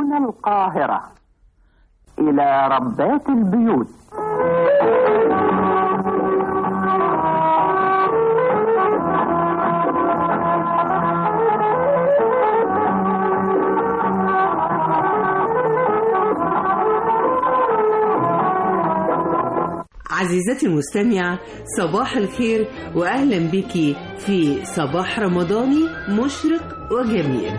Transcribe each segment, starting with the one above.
من القاهرة إلى ربات البيوت عزيزتي المستمعة صباح الخير وأهلا بك في صباح رمضاني مشرق وجميل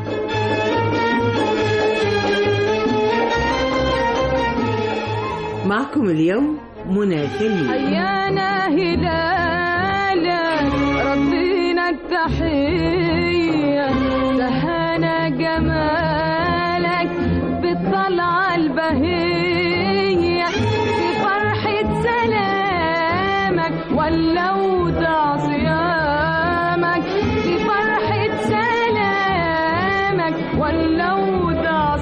معكم اليوم منى خليل حيانا هلالا ردينا التحية دهانا جمالك بالطلعة البهية في فرحة سلامك ولو صيامك في فرحة سلامك ولو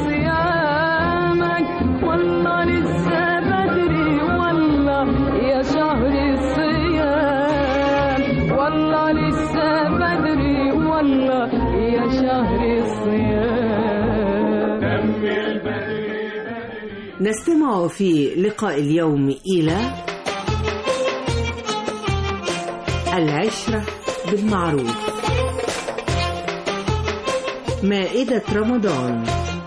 صيامك والله لسه بدري والله يا شهر الصيام والله لسه بدري والله يا شهر الصيام نستمع في لقاء اليوم إلى العشرة بالمعروف مائدة رمضان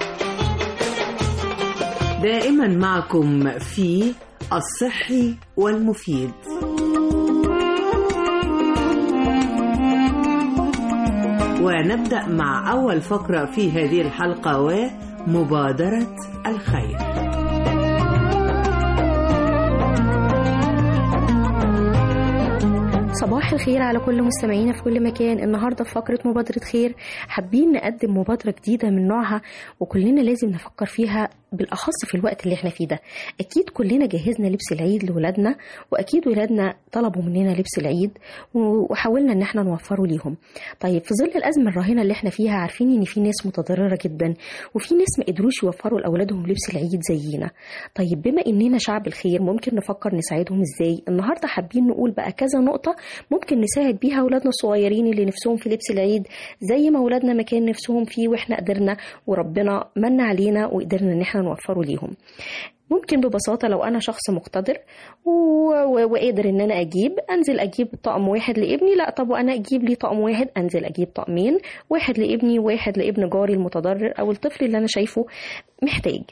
دائما معكم في الصحي والمفيد ونبدأ مع أول فقرة في هذه الحلقة ومبادرة الخير صباح الخير على كل مستمعينا في كل مكان النهارده في فقره مبادره خير حابين نقدم مبادره جديده من نوعها وكلنا لازم نفكر فيها بالاخص في الوقت اللي احنا فيه ده اكيد كلنا جهزنا لبس العيد لولادنا واكيد ولادنا طلبوا مننا لبس العيد وحاولنا ان احنا نوفره ليهم طيب في ظل الازمه الراهنه اللي احنا فيها عارفين ان في ناس متضرره جدا وفي ناس ما قدروش يوفروا لاولادهم لبس العيد زينا طيب بما اننا شعب الخير ممكن نفكر نساعدهم ازاي النهارده حابين نقول بقى كذا نقطه ممكن نساعد بيها اولادنا الصغيرين اللي نفسهم في لبس العيد زي ما اولادنا ما كان نفسهم فيه واحنا قدرنا وربنا من علينا وقدرنا ان احنا نوفره ليهم ممكن ببساطة لو أنا شخص مقتدر و... و... وقادر إن أنا أجيب أنزل أجيب طقم واحد لابني لا طب وأنا أجيب لي طقم واحد أنزل أجيب طقمين واحد لابني وواحد لابن جاري المتضرر أو الطفل اللي أنا شايفه محتاج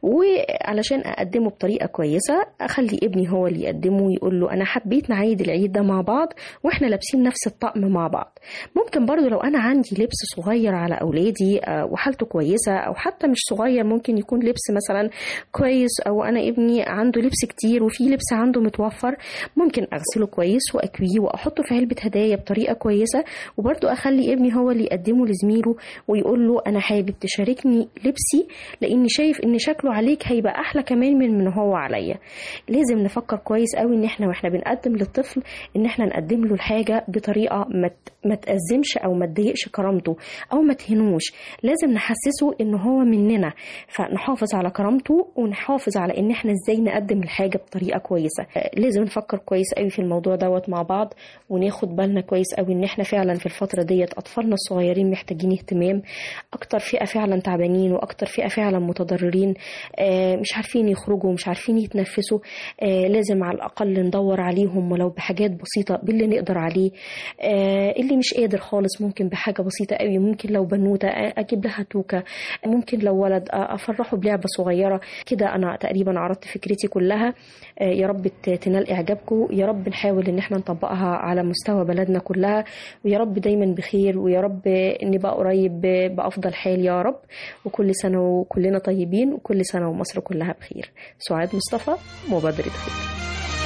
وعلشان أقدمه بطريقة كويسة أخلي ابني هو اللي يقدمه ويقول له أنا حبيت نعيد العيد ده مع بعض وإحنا لابسين نفس الطقم مع بعض ممكن برضو لو أنا عندي لبس صغير على أولادي وحالته كويسة أو حتى مش صغير ممكن يكون لبس مثلا كويس او انا ابني عنده لبس كتير وفي لبس عنده متوفر ممكن اغسله كويس واكويه واحطه في علبه هدايا بطريقه كويسه وبرده اخلي ابني هو اللي يقدمه لزميله ويقول له انا حابب تشاركني لبسي لاني شايف ان شكله عليك هيبقى احلى كمان من من هو عليا لازم نفكر كويس قوي ان احنا واحنا بنقدم للطفل ان احنا نقدم له الحاجه بطريقه ما ما تأزمش او ما تضايقش كرامته او ما تهنوش لازم نحسسه ان هو مننا فنحافظ على كرامته ونحافظ على ان احنا ازاي نقدم الحاجه بطريقه كويسه لازم نفكر كويس قوي في الموضوع دوت مع بعض وناخد بالنا كويس قوي ان احنا فعلا في الفتره ديت اطفالنا الصغيرين محتاجين اهتمام اكتر فئه فعلا تعبانين واكتر فئه فعلا متضررين مش عارفين يخرجوا مش عارفين يتنفسوا لازم على الاقل ندور عليهم ولو بحاجات بسيطه باللي نقدر عليه اللي مش قادر خالص ممكن بحاجه بسيطه قوي ممكن لو بنوته اجيب لها توكه ممكن لو ولد افرحه بلعبه صغيره كده انا تقريبا عرضت فكرتي كلها يا رب تنال اعجابكم يا رب نحاول ان احنا نطبقها على مستوى بلدنا كلها ويا رب دايما بخير ويا رب نبقى قريب بافضل حال يا رب وكل سنه وكلنا طيبين وكل سنه ومصر كلها بخير سعاد مصطفى مبادره خير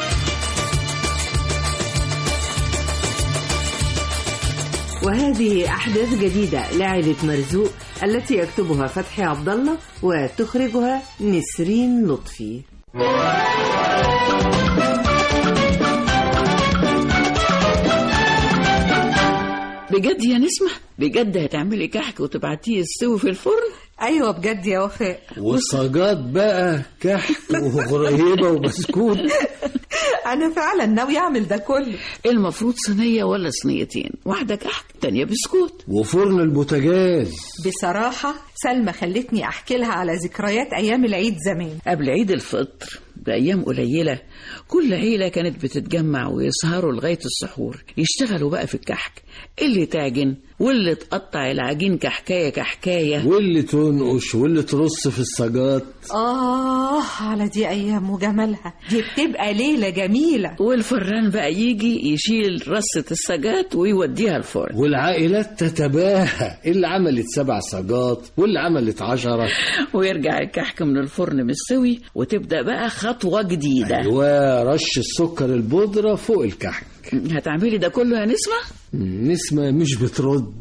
وهذه أحداث جديدة لعائلة مرزوق التي يكتبها فتحي عبد الله وتخرجها نسرين لطفي. بجد يا نسمة بجد هتعملي كحك وتبعتيه يستوي في الفرن ايوه بجد يا وفاء وصاجات بقى كحك وغريبه وبسكوت انا فعلا ناوي اعمل ده كله المفروض صينية ولا صينيتين واحدة كحك تانية بسكوت وفرن البوتاجاز بصراحه سلمى خلتني احكي لها على ذكريات ايام العيد زمان قبل عيد الفطر بأيام قليلة كل عيلة كانت بتتجمع ويسهروا لغاية السحور يشتغلوا بقى في الكحك اللي تعجن واللي تقطع العجين كحكاية كحكاية واللي تنقش واللي ترص في الصاجات اه على دي ايام وجمالها دي بتبقى ليله جميله والفران بقى يجي يشيل رصة السجات ويوديها الفرن والعائلات تتباهى اللي عملت سبع صاجات واللي عملت عشرة ويرجع الكحك من الفرن مستوي وتبدأ بقى خطوة جديدة أيوة رش السكر البودرة فوق الكحك هتعملي ده كله يا نسمة؟ نسمة مش بترد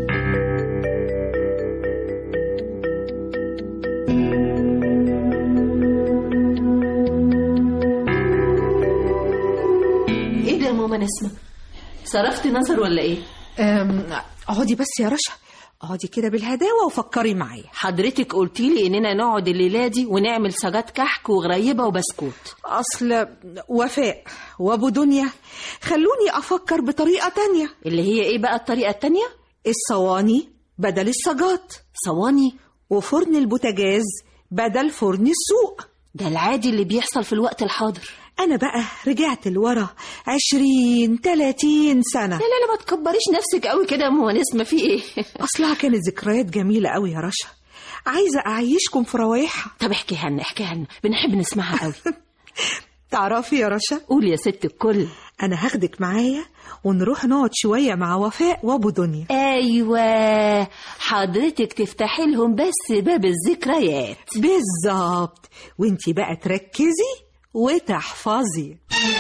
ايه ده يا ماما نسمة صرفت نظر ولا ايه أم، اقعدي بس يا رشا اقعدي كده بالهداوه وفكري معايا حضرتك قلتي لي اننا نقعد الليله دي ونعمل سجات كحك وغريبه وبسكوت اصل وفاء وابو دنيا خلوني افكر بطريقه تانية اللي هي ايه بقى الطريقه التانية الصواني بدل السجات صواني وفرن البوتاجاز بدل فرن السوق ده العادي اللي بيحصل في الوقت الحاضر انا بقى رجعت لورا عشرين تلاتين سنه لا لا لا ما تكبريش نفسك قوي كده يا ماما نسمة في ايه اصلها كانت ذكريات جميله قوي يا رشا عايزه اعيشكم في روايحها طب احكيها لنا احكيها لنا بنحب نسمعها قوي تعرفي يا رشا قول يا ست الكل انا هاخدك معايا ونروح نقعد شويه مع وفاء وابو دنيا ايوه حضرتك تفتحي لهم بس باب الذكريات بالظبط وانتي بقى تركزي وتحفظي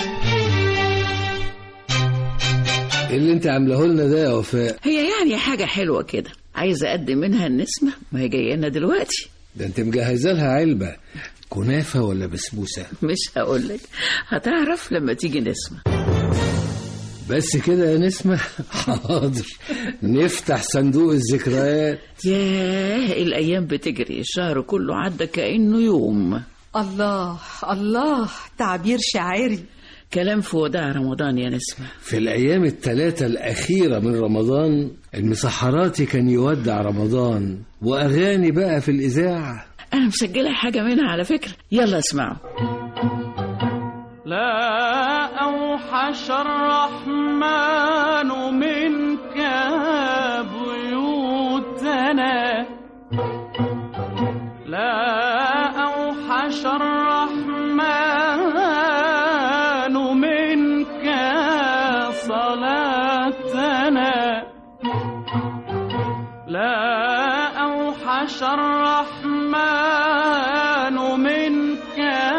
إيه اللي انت عاملاه لنا ده يا وفاء هي يعني حاجة حلوة كده عايزة أقدم منها النسمة ما هي جاية لنا دلوقتي ده انت مجهزه لها علبة كنافة ولا بسبوسة مش هقولك هتعرف لما تيجي نسمة بس كده يا نسمة حاضر نفتح صندوق الذكريات ياه الأيام بتجري الشهر كله عدى كأنه يوم الله الله تعبير شاعري كلام في وداع رمضان يا نسمة في الأيام الثلاثة الأخيرة من رمضان المسحراتي كان يودع رمضان وأغاني بقى في الإذاعة أنا مسجلة حاجة منها على فكرة يلا اسمعوا لا أوحش الرحمن منك بيوتنا لا أوحش الرحمن منك صلاتنا لا أوحش الرحمن منك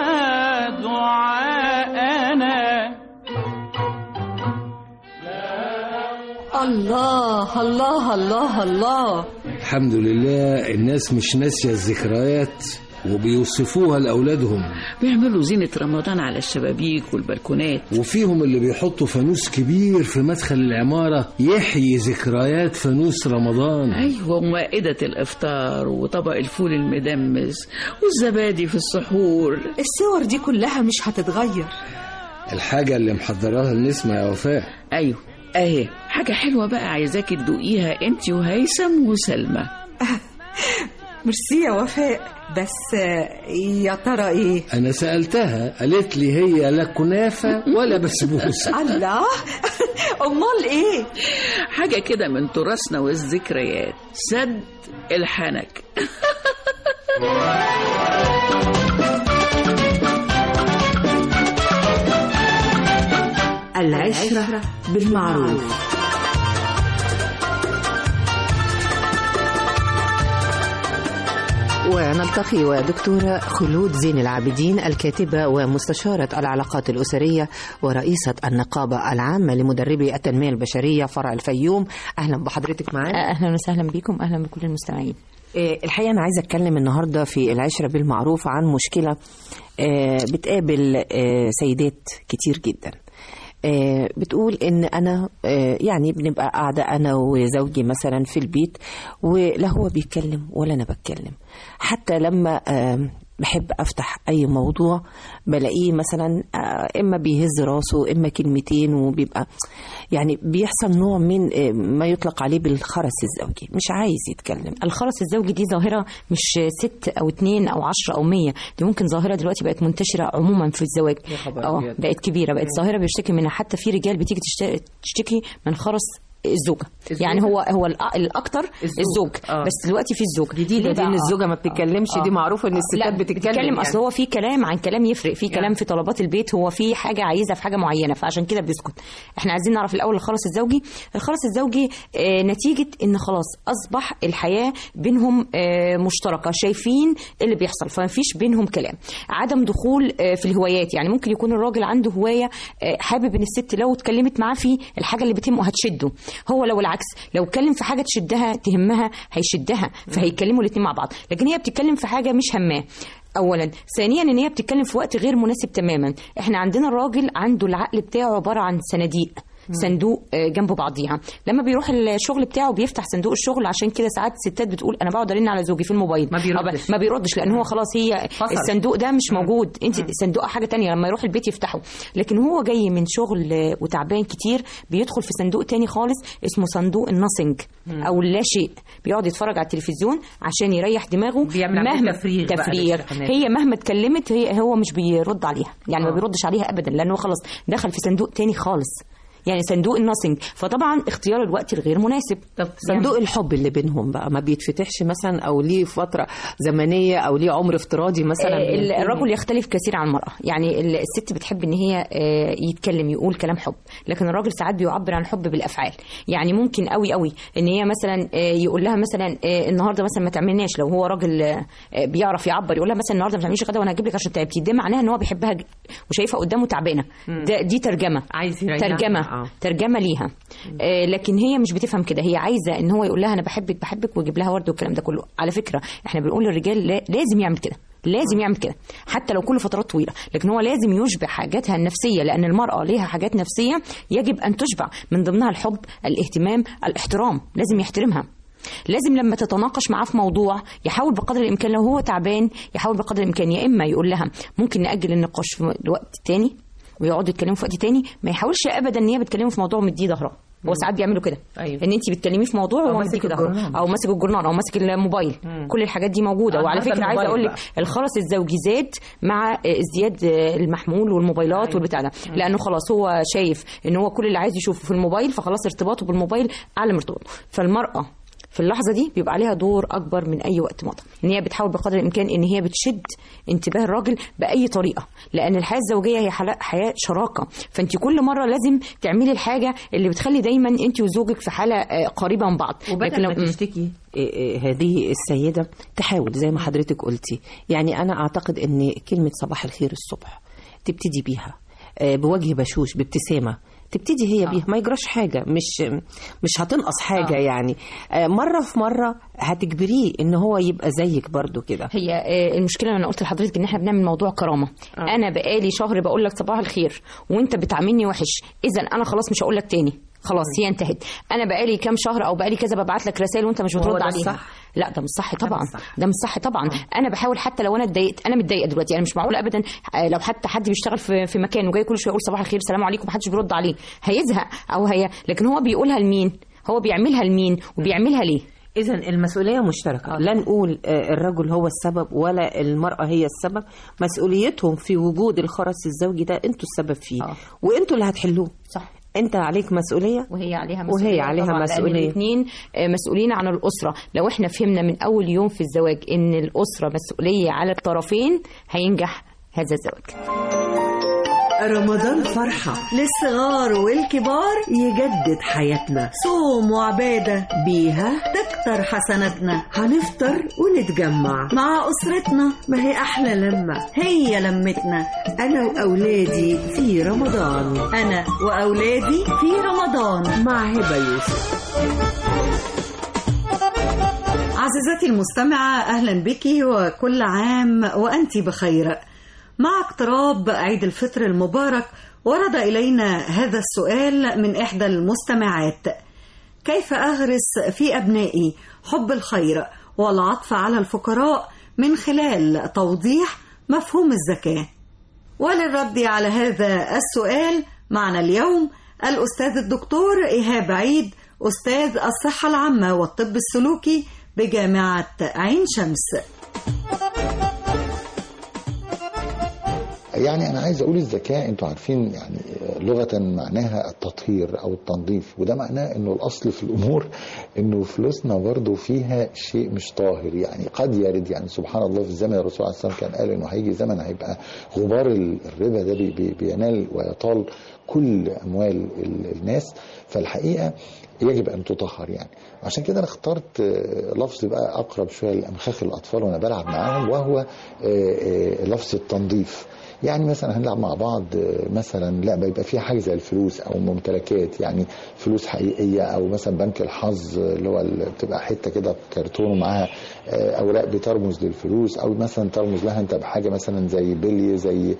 دعاءنا الله الله الله الله الحمد لله الناس مش ناسية الذكريات وبيوصفوها لأولادهم بيعملوا زينة رمضان على الشبابيك والبلكونات وفيهم اللي بيحطوا فانوس كبير في مدخل العمارة يحيي ذكريات فانوس رمضان أيوة ومائدة الإفطار وطبق الفول المدمس والزبادي في السحور الصور دي كلها مش هتتغير الحاجة اللي محضراها النسمة يا وفاء أيوة أهي حاجة حلوة بقى عايزاكي تدوقيها أنت وهيثم وسلمى ميرسي يا وفاء بس آه، يا ترى ايه أنا سألتها قالت لي هي لا كنافة ولا بسبوسة الله امال ايه حاجة كده من تراثنا والذكريات سد الحنك العشرة بالمعروف ونلتقي ودكتورة خلود زين العابدين الكاتبة ومستشارة العلاقات الأسرية ورئيسة النقابة العامة لمدربي التنمية البشرية فرع الفيوم أهلا بحضرتك معانا اهلا وسهلا بكم اهلا بكل المستمعين آه، الحقيقة أنا عايزة أتكلم النهاردة في العشرة بالمعروف عن مشكلة آه، بتقابل آه، سيدات كتير جدا آه، بتقول ان انا آه، يعني بنبقى قاعده انا وزوجي مثلا في البيت ولا هو بيتكلم ولا انا بتكلم حتى لما آه، بحب افتح اي موضوع بلاقيه مثلا آه، اما بيهز راسه اما كلمتين وبيبقى يعني بيحصل نوع من آه، ما يطلق عليه بالخرس الزوجي مش عايز يتكلم الخرس الزوجي دي ظاهرة مش ست أو اتنين أو عشرة أو مية دي ممكن ظاهرة دلوقتي بقت منتشرة عموما في الزواج اه بقت كبيرة بقت ظاهرة بيشتكي منها حتى في رجال بتيجي تشت- تشتكي من خرس الزوجة الزوجة؟ يعني هو هو الأ- الأكتر الزوج. الزوج آه. بس دلوقتي في الزوج جديدة ليه دي ان بقى؟ الزوجه ما بتتكلمش دي معروفه ان لا الستات بتتكلم بتتكلم يعني. اصل هو في كلام عن كلام يفرق في كلام في طلبات البيت هو في حاجه عايزها في حاجه معينه فعشان كده بيسكت احنا عايزين نعرف الاول الخرس الزوجي الخرس الزوجي آه نتيجه ان خلاص اصبح الحياه بينهم آه مشتركه شايفين اللي بيحصل فما فيش بينهم كلام عدم دخول آه في الهوايات يعني ممكن يكون الراجل عنده هوايه آه حابب ان الست لو اتكلمت معاه في الحاجه اللي بتهمه هتشده هو لو العكس لو اتكلم في حاجه تشدها تهمها هيشدها فهيتكلموا الاثنين مع بعض لكن هي بتتكلم في حاجه مش هماه اولا ثانيا ان هي بتتكلم في وقت غير مناسب تماما احنا عندنا الراجل عنده العقل بتاعه عباره عن صناديق صندوق آه، جنب بعضيها لما بيروح الشغل بتاعه بيفتح صندوق الشغل عشان كده ساعات الستات بتقول انا بقعد ارن على زوجي في الموبايل ما بيردش. ما بيردش لان هو خلاص هي فصل. الصندوق ده مش موجود انت صندوق حاجه تانية لما يروح البيت يفتحه لكن هو جاي من شغل آه، وتعبان كتير بيدخل في صندوق تاني خالص اسمه صندوق النصنج او اللا شيء بيقعد يتفرج على التلفزيون عشان يريح دماغه بيعمل عملية مهما تفريغ بقى تفريغ للشحنات. هي مهما اتكلمت هي هو مش بيرد عليها يعني ما بيردش عليها ابدا لانه خلاص دخل في صندوق تاني خالص يعني صندوق النصنج فطبعا اختيار الوقت الغير مناسب طب صندوق الحب اللي بينهم بقى ما بيتفتحش مثلا او ليه فتره زمنيه او ليه عمر افتراضي مثلا آه، بينتهي؟ الرجل يختلف كثير عن المرأة يعني ال- الست بتحب ان هي آه، يتكلم يقول كلام حب لكن الراجل ساعات بيعبر عن الحب بالافعال يعني ممكن قوي قوي ان هي مثلا آه، يقول لها مثلا آه، النهارده مثلا ما تعملناش لو هو راجل آه، بيعرف يعبر يقول لها مثلا النهارده ما تعمليش غدا وانا هجيب لك عشان تعبتي ده معناها ان هو بيحبها ج- وشايفها قدامه تعبانه ده دي ترجمه عايز يريحها. ترجمه آه. ترجمه ليها آه لكن هي مش بتفهم كده هي عايزه ان هو يقول لها انا بحبك بحبك ويجيب لها ورد والكلام ده كله على فكره احنا بنقول للرجال لا لازم يعمل كده لازم يعمل كده حتى لو كل فترات طويله لكن هو لازم يشبع حاجاتها النفسيه لان المراه ليها حاجات نفسيه يجب ان تشبع من ضمنها الحب الاهتمام الاحترام لازم يحترمها لازم لما تتناقش معاه في موضوع يحاول بقدر الامكان لو هو تعبان يحاول بقدر الامكان يا اما يقول لها ممكن ناجل النقاش في وقت تاني ويقعدوا يتكلموا في وقت تاني ما يحاولش ابدا ان هي بتكلمه في موضوع مديه ظهرها هو ساعات بيعملوا كده أيوة. ان انت بتكلميه في موضوع أو وهو ماسك مديكي ظهره الجورنال. او ماسك الجورنال او ماسك الموبايل كل الحاجات دي موجوده آه، وعلى النهاردة فكره عايزه الموبايل اقول لك بقى. الخرس الزوجي زاد مع آه، ازدياد آه، المحمول والموبايلات والبتاع ده لانه خلاص هو شايف ان هو كل اللي عايز يشوفه في الموبايل فخلاص ارتباطه بالموبايل اعلى من ارتباطه فالمراه في اللحظه دي بيبقى عليها دور اكبر من اي وقت مضى ان هي بتحاول بقدر الامكان ان هي بتشد انتباه الراجل باي طريقه لان الحياه الزوجيه هي حلا- حياه شراكه فانت كل مره لازم تعملي الحاجه اللي بتخلي دايما انت وزوجك في حاله آه، قريبه من بعض وبدل ما لو- تشتكي إيه إيه هذه السيدة تحاول زي ما حضرتك قلتي يعني أنا أعتقد أن كلمة صباح الخير الصبح تبتدي بيها آه، بوجه بشوش بابتسامة تبتدي هي بيها ما يجراش حاجة مش مش هتنقص حاجة يعني آه، مرة في مرة هتجبريه ان هو يبقى زيك برضو كده هي آه، المشكله انا قلت لحضرتك ان احنا بنعمل موضوع كرامه آه. انا بقالي شهر بقول لك صباح الخير وانت بتعاملني وحش اذا انا خلاص مش هقول لك تاني خلاص هي انتهت انا بقالي كام شهر او بقالي كذا ببعت لك رسائل وانت مش وهو بترد ده عليها الصح؟ لا ده مش صح طبعا مش صح. ده مش صح طبعا انا بحاول حتى لو انا اتضايقت انا متضايقه دلوقتي انا مش معقول ابدا آه، لو حتى حد بيشتغل في في مكان وجاي كل شويه يقول صباح الخير السلام عليكم محدش بيرد عليه هيزهق او هي لكن هو بيقولها لمين هو بيعملها لمين وبيعملها ليه إذا المسؤولية مشتركة لا نقول آه، الرجل هو السبب ولا المرأة هي السبب مسؤوليتهم في وجود الخرس الزوجي ده انتوا السبب فيه آه. وانتوا اللي هتحلوه صح انت عليك مسؤولية وهي عليها وهي مسؤولية عليها طبعاً، لأن مسؤولية. الاثنين مسؤولين عن الأسرة لو احنا فهمنا من أول يوم في الزواج إن الأسرة مسؤولية على الطرفين هينجح هذا الزواج رمضان فرحة للصغار والكبار يجدد حياتنا صوم وعبادة بيها تكتر حسناتنا هنفطر ونتجمع مع أسرتنا ما هي أحلى لمة هي لمتنا أنا وأولادي في رمضان أنا وأولادي في رمضان مع هبة يوسف عزيزتي المستمعة أهلا بك وكل عام وأنت بخير مع اقتراب عيد الفطر المبارك ورد إلينا هذا السؤال من إحدى المستمعات كيف أغرس في أبنائي حب الخير والعطف على الفقراء من خلال توضيح مفهوم الزكاة وللرد على هذا السؤال معنا اليوم الأستاذ الدكتور إيهاب عيد أستاذ الصحة العامة والطب السلوكي بجامعة عين شمس يعني انا عايز اقول الذكاء انتوا عارفين يعني لغه معناها التطهير او التنظيف وده معناه انه الاصل في الامور انه فلوسنا برضو فيها شيء مش طاهر يعني قد يرد يعني سبحان الله في الزمن الرسول عليه الصلاه والسلام كان قال انه هيجي زمن هيبقى غبار الربا ده بي بي بينال ويطال كل اموال الناس فالحقيقه يجب ان تطهر يعني عشان كده انا اخترت لفظ بقى اقرب شويه لامخاخ الاطفال وانا بلعب معاهم وهو لفظ التنظيف يعني مثلا هنلعب مع بعض مثلا لعبه يبقى فيها حاجه زي الفلوس او ممتلكات يعني فلوس حقيقيه او مثلا بنك الحظ اللي هو بتبقى حته كده كرتون ومعاها اوراق بترمز للفلوس او مثلا ترمز لها انت بحاجه مثلا زي بلي زي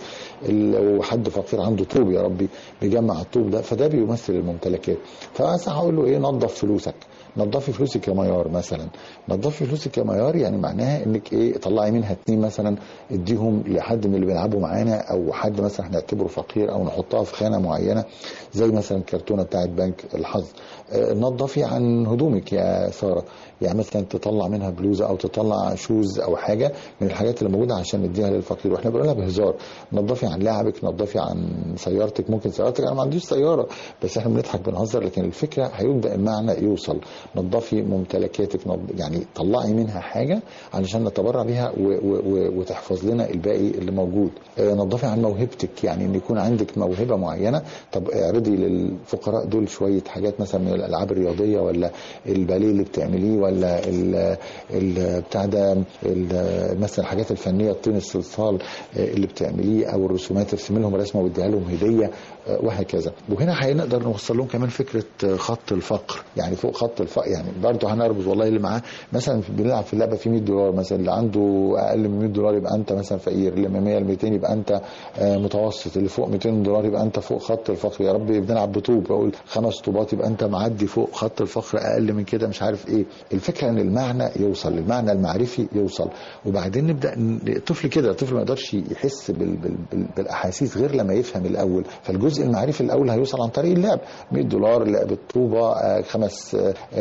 لو حد فقير عنده طوب يا ربي بيجمع الطوب ده فده بيمثل الممتلكات فمثلا هقول له ايه نظف فلوسك نظفي فلوسك يا ميار مثلا نظفي فلوسك يا ميار يعني معناها انك ايه طلعي منها اتنين مثلا اديهم لحد من اللي بيلعبوا معانا او حد مثلا هنعتبره فقير او نحطها في خانه معينه زي مثلا الكرتونه بتاعت بنك الحظ آه نظفي عن هدومك يا ساره يعني مثلا تطلع منها بلوزه او تطلع شوز او حاجه من الحاجات اللي موجوده عشان نديها للفقير واحنا بنقولها بهزار نظفي عن لعبك نظفي عن سيارتك ممكن سيارتك انا ما عنديش سياره بس احنا بنضحك بنهزر لكن الفكره هيبدا المعنى يوصل نظفي ممتلكاتك نض... يعني طلعي منها حاجه علشان نتبرع بيها و... و... وتحفظ لنا الباقي اللي موجود آه نظفي عن موهبتك يعني ان يكون عندك موهبه معينه طب اعرضي للفقراء دول شويه حاجات مثلا من الالعاب الرياضيه ولا الباليه اللي بتعمليه ولا ال... ال... بتاع ده ال... مثلا الحاجات الفنيه الطين الصلصال اللي بتعمليه او الرسومات ترسمي لهم رسمه وتديها لهم هديه وهكذا وهنا هنقدر نوصل لهم كمان فكره خط الفقر يعني فوق خط الفقر يعني برضه هنربط والله اللي معاه مثلا بنلعب في اللعبه في 100 دولار مثلا اللي عنده اقل من 100 دولار يبقى انت مثلا فقير اللي من 100 ل 200 يبقى انت متوسط اللي فوق 200 دولار يبقى انت فوق خط الفقر يا رب بنلعب بطوب بقول خمس طوبات يبقى انت معدي فوق خط الفقر اقل من كده مش عارف ايه الفكره ان المعنى يوصل المعنى المعرفي يوصل وبعدين نبدا الطفل كده الطفل ما يقدرش يحس بال بال بال بالاحاسيس غير لما يفهم الاول فالجزء المعرفي الاول هيوصل عن طريق اللعب 100 دولار لعبه طوبه خمس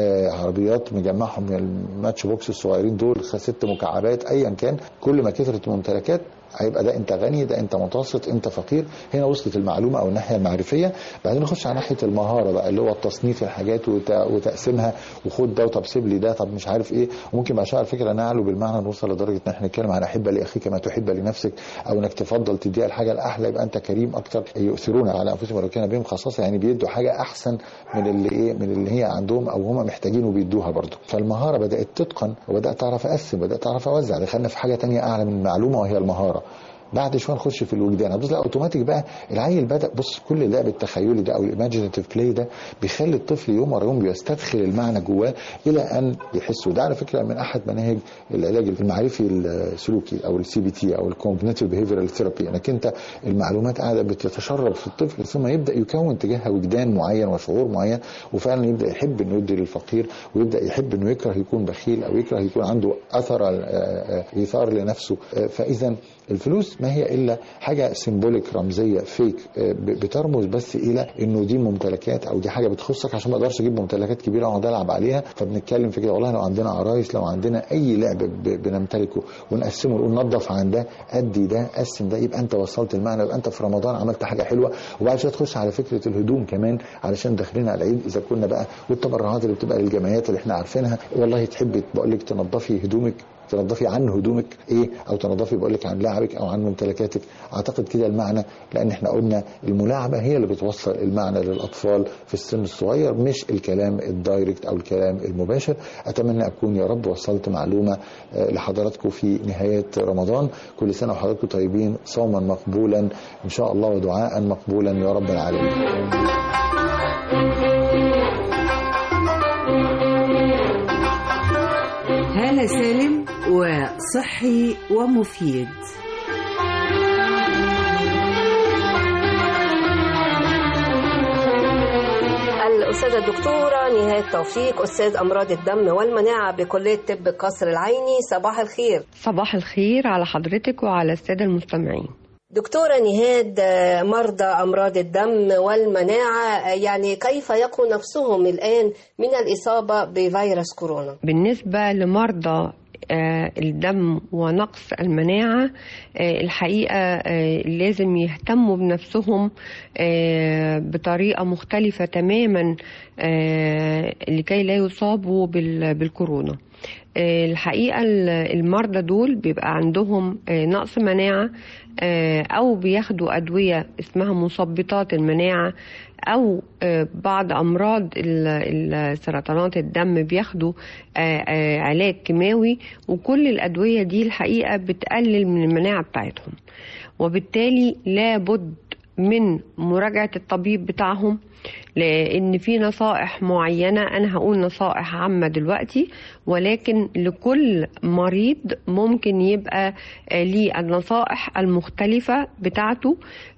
عربيات مجمعهم من الماتش بوكس الصغيرين دول ست مكعبات ايا كان كل ما كثرت الممتلكات هيبقى ده انت غني ده انت متوسط انت فقير هنا وصلت المعلومه او الناحيه المعرفيه بعدين نخش على ناحيه المهاره بقى اللي هو تصنيف الحاجات وتقسيمها وخد ده وطب سيب لي ده طب مش عارف ايه وممكن بعد شويه على فكره نعلو بالمعنى نوصل لدرجه ان احنا نتكلم عن احب لاخيك ما تحب لنفسك او انك تفضل تديها الحاجه الاحلى يبقى انت كريم اكتر يؤثرون على انفسهم ولو كان بهم خصاصه يعني بيدوا حاجه احسن من اللي ايه من اللي هي عندهم او هم محتاجين وبيدوها برضه فالمهاره بدات تتقن وبدات اعرف اقسم بدات اعرف اوزع دخلنا في حاجه تانية اعلى من المعلومه وهي المهاره بعد شويه نخش في الوجدان هتبص اوتوماتيك بقى العيل بدا بص كل اللعب التخيلي ده او الايماجينيتيف بلاي ده بيخلي الطفل يوم ورا يوم بيستدخل المعنى جواه الى ان يحس وده على فكره من احد مناهج العلاج المعرفي السلوكي او السي بي تي او الكوجنيتيف بيهيفيرال ثيرابي انك انت المعلومات قاعده بتتشرب في الطفل ثم يبدا يكون تجاهها وجدان معين وشعور معين وفعلا يبدا يحب انه يدي للفقير ويبدا يحب انه يكره يكون بخيل او يكره يكون عنده اثر ايثار لنفسه فاذا الفلوس ما هي الا حاجه سيمبوليك رمزيه فيك بترمز بس الى انه دي ممتلكات او دي حاجه بتخصك عشان ما اقدرش اجيب ممتلكات كبيره واقعد العب عليها فبنتكلم في كده والله لو عندنا عرايس لو عندنا اي لعب بنمتلكه ونقسمه نقول نظف عن ده ادي ده قسم ده يبقى انت وصلت المعنى يبقى انت في رمضان عملت حاجه حلوه وبعد شويه تخش على فكره الهدوم كمان علشان داخلين على العيد اذا كنا بقى والتبرعات اللي بتبقى للجمعيات اللي احنا عارفينها والله تحبي بقول لك تنظفي هدومك تنظفي عن هدومك ايه او تنظفي بقول لك عن لعبك او عن ممتلكاتك اعتقد كده المعنى لان احنا قلنا الملاعبه هي اللي بتوصل المعنى للاطفال في السن الصغير مش الكلام الدايركت او الكلام المباشر اتمنى اكون يا رب وصلت معلومه لحضراتكم في نهايه رمضان كل سنه وحضراتكم طيبين صوما مقبولا ان شاء الله ودعاء مقبولا يا رب العالمين هالة سالم وصحي ومفيد الأستاذة الدكتورة نهاية توفيق أستاذ أمراض الدم والمناعة بكلية طب القصر العيني صباح الخير صباح الخير على حضرتك وعلى السادة المستمعين دكتورة نهاد آه، مرضى أمراض الدم والمناعة آه، يعني كيف يقوا نفسهم الآن من الإصابة بفيروس كورونا بالنسبة لمرضى آه، الدم ونقص المناعة آه، الحقيقة آه، لازم يهتموا بنفسهم آه، بطريقة مختلفة تماما آه، لكي لا يصابوا بال- بالكورونا آه، الحقيقة ال- المرضى دول بيبقى عندهم آه، نقص مناعة آه، أو بياخدوا أدوية اسمها مثبطات المناعة أو آه، بعض أمراض ال- ال- سرطانات الدم بياخدوا آه، آه، علاج كيماوي وكل الأدوية دي الحقيقة بتقلل من المناعة بتاعتهم وبالتالي لابد من مراجعة الطبيب بتاعهم لأن في نصائح معينة أنا هقول نصائح عامة دلوقتي ولكن لكل مريض ممكن يبقى آه، ليه النصائح المختلفة بتاعته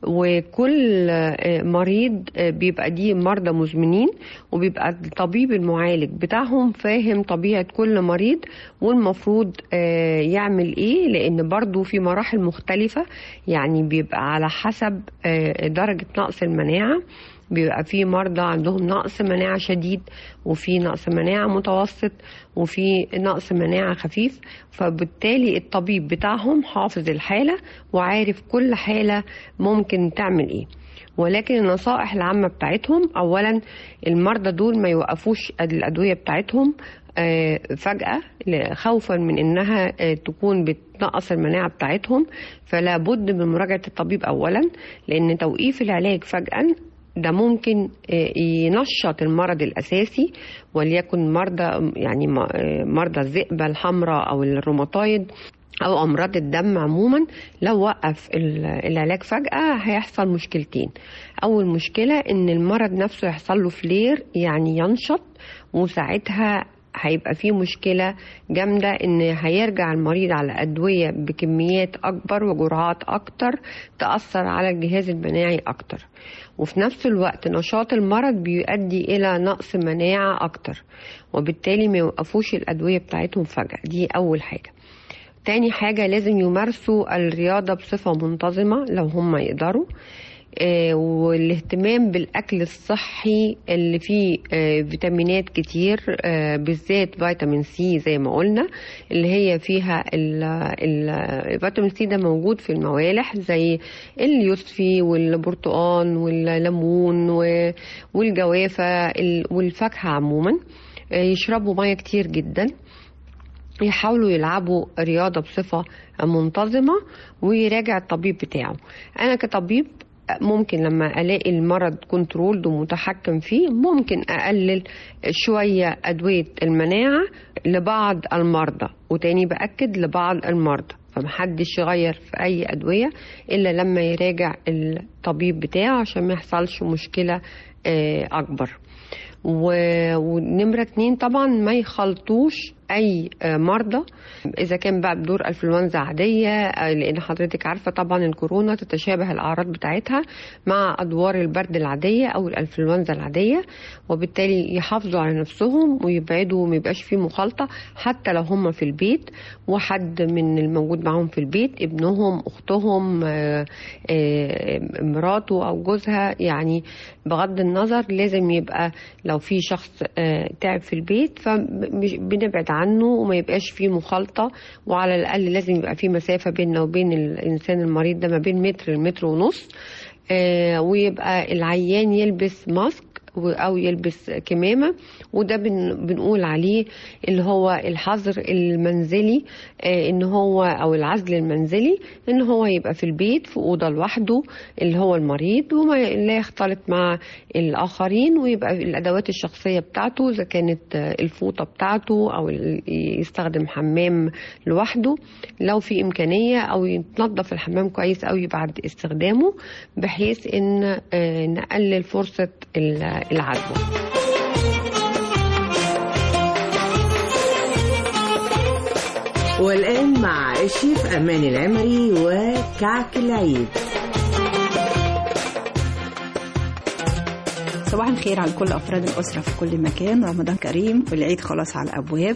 وكل آه، مريض آه، بيبقى دي مرضى مزمنين وبيبقى الطبيب المعالج بتاعهم فاهم طبيعة كل مريض والمفروض آه، يعمل ايه لان برضو في مراحل مختلفة يعني بيبقى على حسب آه، درجة نقص المناعة بيبقى في مرضى عندهم نقص مناعة شديد وفي نقص مناعة متوسط وفي نقص مناعة خفيف فبالتالي الطبيب بتاعهم حافظ الحالة وعارف كل حالة ممكن تعمل ايه ولكن النصائح العامة بتاعتهم أولا المرضى دول ما يوقفوش الأدوية بتاعتهم آه، فجأة ل- خوفا من إنها آه، تكون بتنقص المناعة بتاعتهم فلا بد من مراجعة الطبيب أولا لأن توقيف العلاج فجأة ده ممكن آه، ينشط المرض الأساسي وليكن مرضى يعني م- آه، مرضى الذئبة الحمراء أو الروماتويد أو أمراض الدم عموما لو وقف ال- العلاج فجأة هيحصل مشكلتين أول مشكلة إن المرض نفسه يحصل له فلير يعني ينشط وساعتها هيبقى فيه مشكلة جامدة إن هيرجع المريض على أدوية بكميات أكبر وجرعات أكتر تأثر على الجهاز المناعي أكتر وفي نفس الوقت نشاط المرض بيؤدي إلى نقص مناعة أكتر وبالتالي ما يوقفوش الأدوية بتاعتهم فجأة دي أول حاجة تاني حاجة لازم يمارسوا الرياضة بصفة منتظمة لو هم يقدروا آه، والاهتمام بالأكل الصحي اللي فيه آه، فيتامينات كتير آه، بالذات فيتامين سي زي ما قلنا اللي هي فيها ال- ال- الفيتامين سي ده موجود في الموالح زي اليوسفي والبرتقان والليمون و- والجوافة ال- والفاكهة عموما آه، يشربوا مية كتير جدا يحاولوا يلعبوا رياضة بصفة منتظمة ويراجع الطبيب بتاعه أنا كطبيب ممكن لما ألاقي المرض كنترولد ومتحكم فيه ممكن أقلل شوية أدوية المناعة لبعض المرضى وتاني بأكد لبعض المرضى فمحدش يغير في أي أدوية إلا لما يراجع الطبيب بتاعه عشان ما يحصلش مشكلة آه، أكبر و- ونمرة اتنين طبعا ما يخلطوش اي آه، مرضى اذا كان بقى بدور انفلونزا عاديه آه، لان حضرتك عارفه طبعا الكورونا تتشابه الاعراض بتاعتها مع ادوار البرد العاديه او الانفلونزا العاديه وبالتالي يحافظوا على نفسهم ويبعدوا ما يبقاش في مخالطه حتى لو هم في البيت وحد من الموجود معاهم في البيت ابنهم اختهم آه، آه، مراته او جوزها يعني بغض النظر لازم يبقى لو في شخص آه، تعب في البيت فبنبعد عنه وما يبقاش فيه مخالطة وعلى الأقل لازم يبقى في مسافة بيننا وبين الإنسان المريض ده ما بين متر لمتر ونص آه، ويبقى العيان يلبس ماسك و- او يلبس كمامه وده بن بنقول عليه اللي هو الحظر المنزلي آه، ان هو او العزل المنزلي ان هو يبقى في البيت في اوضه لوحده اللي هو المريض وما لا يختلط مع الاخرين ويبقى الادوات الشخصيه بتاعته اذا كانت آه، الفوطه بتاعته او ال- يستخدم حمام لوحده لو في امكانيه او يتنظف الحمام كويس قوي بعد استخدامه بحيث ان آه، نقلل فرصه ال- العدوى والآن مع الشيف أمان العمري وكعك العيد صباح الخير على كل أفراد الأسرة في كل مكان رمضان كريم والعيد خلاص على الأبواب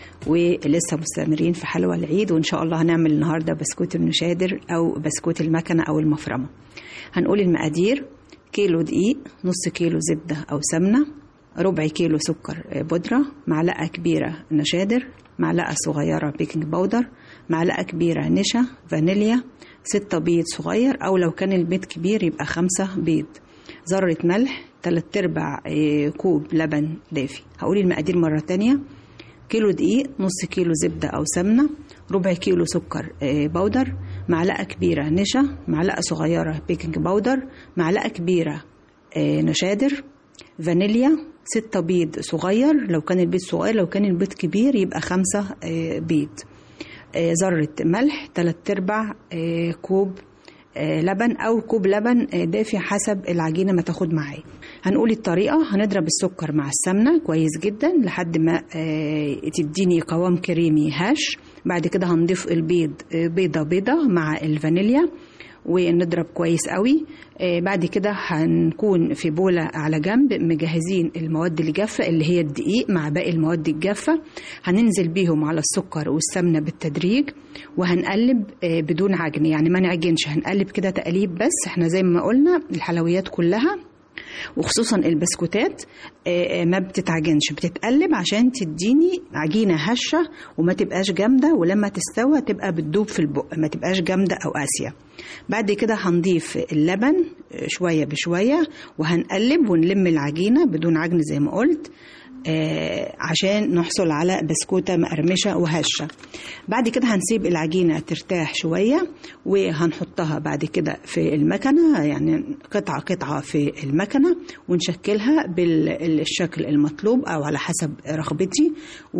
ولسه مستمرين في حلوى العيد وإن شاء الله هنعمل النهاردة بسكوت النشادر أو بسكوت المكنة أو المفرمة هنقول المقادير كيلو دقيق نص كيلو زبدة أو سمنة ربع كيلو سكر بودرة معلقة كبيرة نشادر معلقة صغيرة بيكنج باودر معلقة كبيرة نشا فانيليا ستة بيض صغير أو لو كان البيض كبير يبقى خمسة بيض ذرة ملح تلات أرباع آه، كوب لبن دافي هقول المقادير مرة تانية كيلو دقيق نص كيلو زبدة أو سمنة ربع كيلو سكر آه، بودر معلقة كبيرة نشا معلقة صغيرة بيكنج باودر معلقة كبيرة آه، نشادر فانيليا ستة بيض صغير لو كان البيض صغير لو كان البيض كبير يبقى خمسة آه، بيض آه، ذرة ملح تلات أرباع آه، كوب آه، لبن أو كوب لبن آه، دافي حسب العجينة ما تاخد معاه هنقول الطريقة هنضرب السكر مع السمنة كويس جدا لحد ما آه، تديني قوام كريمي هش بعد كده هنضيف البيض آه، بيضة بيضة مع الفانيليا ونضرب كويس قوي آه، بعد كده هنكون في بولة على جنب مجهزين المواد اللي جافة اللي هي الدقيق مع باقي المواد الجافة هننزل بيهم على السكر والسمنة بالتدريج وهنقلب آه، بدون عجن يعني ما نعجنش هنقلب كده تقليب بس احنا زي ما قلنا الحلويات كلها وخصوصا البسكوتات آه، آه، ما بتتعجنش بتتقلب عشان تديني عجينة هشة وما تبقاش جامدة ولما تستوى تبقى بتدوب في البق ما تبقاش جامدة أو قاسية بعد كده هنضيف اللبن آه، شوية بشوية وهنقلب ونلم العجينة بدون عجن زي ما قلت آه، عشان نحصل على بسكوتة مقرمشة وهشة بعد كده هنسيب العجينة ترتاح شوية وهنحطها بعد كده في المكنة يعني قطعة قطعة في المكنة ونشكلها بالشكل المطلوب أو على حسب رغبتي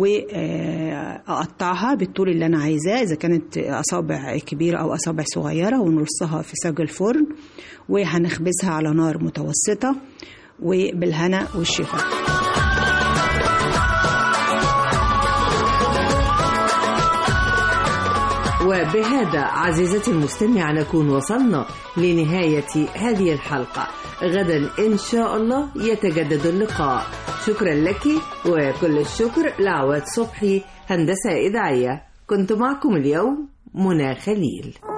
وأقطعها بالطول اللي أنا عايزاه إذا كانت أصابع كبيرة أو أصابع صغيرة ونرصها في صاج الفرن وهنخبزها على نار متوسطة وبالهنا والشفاء وبهذا عزيزتي المستمعة نكون وصلنا لنهاية هذه الحلقة غدا إن شاء الله يتجدد اللقاء شكرا لك وكل الشكر لعواد صبحي هندسة إذاعية كنت معكم اليوم منى خليل